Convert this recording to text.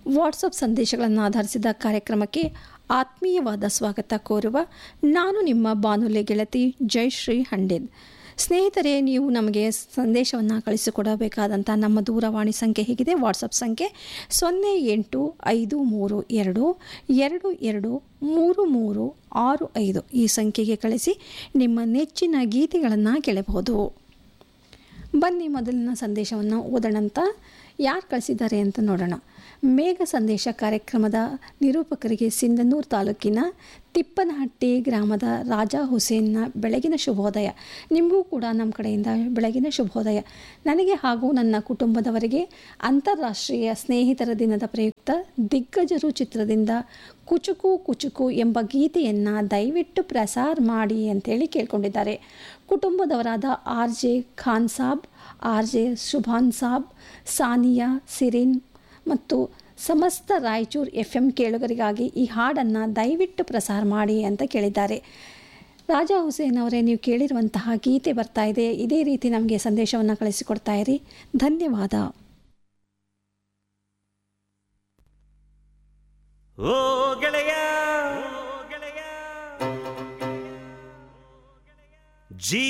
WhatsApp ಸಂದೇಶಗಳನ್ನು ಆಧರಿಸಿದ ಕಾರ್ಯಕ್ರಮಕ್ಕೆ ಆತ್ಮೀಯವಾದ ಸ್ವಾಗತ ಕೋರುವ ನಾನು ನಿಮ್ಮ ಬಾನುಲಿ ಗೆಳತಿ ಜಯಶ್ರೀ ಹಂಡೇದ್ ಸ್ನೇಹಿತರೆ ನೀವು ನಮಗೆ ಸಂದೇಶವನ್ನು ಕಳಿಸಿಕೊಡಬೇಕಾದಂಥ ನಮ್ಮ ದೂರವಾಣಿ ಸಂಖ್ಯೆ ಹೀಗಿದೆ ವಾಟ್ಸಪ್ ಸಂಖ್ಯೆ ಸೊನ್ನೆ ಎಂಟು ಐದು ಮೂರು ಎರಡು ಎರಡು ಎರಡು ಮೂರು ಮೂರು ಆರು ಐದು ಈ ಸಂಖ್ಯೆಗೆ ಕಳಿಸಿ ನಿಮ್ಮ ನೆಚ್ಚಿನ ಗೀತೆಗಳನ್ನು ಕೇಳಬಹುದು ಬನ್ನಿ ಮೊದಲಿನ ಸಂದೇಶವನ್ನು ಓದೋಣಂತ ಯಾರು ಕಳಿಸಿದ್ದಾರೆ ಅಂತ ನೋಡೋಣ ಮೇಘ ಸಂದೇಶ ಕಾರ್ಯಕ್ರಮದ ನಿರೂಪಕರಿಗೆ ಸಿಂಧನೂರು ತಾಲೂಕಿನ ತಿಪ್ಪನಹಟ್ಟಿ ಗ್ರಾಮದ ರಾಜಾ ಹುಸೇನ್ನ ಬೆಳಗಿನ ಶುಭೋದಯ ನಿಮಗೂ ಕೂಡ ನಮ್ಮ ಕಡೆಯಿಂದ ಬೆಳಗಿನ ಶುಭೋದಯ ನನಗೆ ಹಾಗೂ ನನ್ನ ಕುಟುಂಬದವರಿಗೆ ಅಂತಾರಾಷ್ಟ್ರೀಯ ಸ್ನೇಹಿತರ ದಿನದ ಪ್ರಯುಕ್ತ ದಿಗ್ಗಜರು ಚಿತ್ರದಿಂದ ಕುಚುಕು ಕುಚುಕು ಎಂಬ ಗೀತೆಯನ್ನು ದಯವಿಟ್ಟು ಪ್ರಸಾರ ಮಾಡಿ ಅಂತೇಳಿ ಕೇಳ್ಕೊಂಡಿದ್ದಾರೆ ಕುಟುಂಬದವರಾದ ಆರ್ ಜೆ ಖಾನ್ ಸಾಬ್ ಆರ್ ಜೆ ಶುಭಾನ್ ಸಾಬ್ ಸಾನಿಯಾ ಸಿರಿನ್ ಮತ್ತು ಸಮಸ್ತ ರಾಯಚೂರು ಎಫ್ ಎಂ ಕೇಳುಗರಿಗಾಗಿ ಈ ಹಾಡನ್ನು ದಯವಿಟ್ಟು ಪ್ರಸಾರ ಮಾಡಿ ಅಂತ ಕೇಳಿದ್ದಾರೆ ರಾಜಾ ಹುಸೇನ್ ಅವರೇ ನೀವು ಕೇಳಿರುವಂತಹ ಗೀತೆ ಬರ್ತಾ ಇದೆ ಇದೇ ರೀತಿ ನಮಗೆ ಸಂದೇಶವನ್ನು ಕಳಿಸಿಕೊಡ್ತಾ ಇರಿ ಧನ್ಯವಾದ ಓ ಗೆಳೆಯ ಜೀ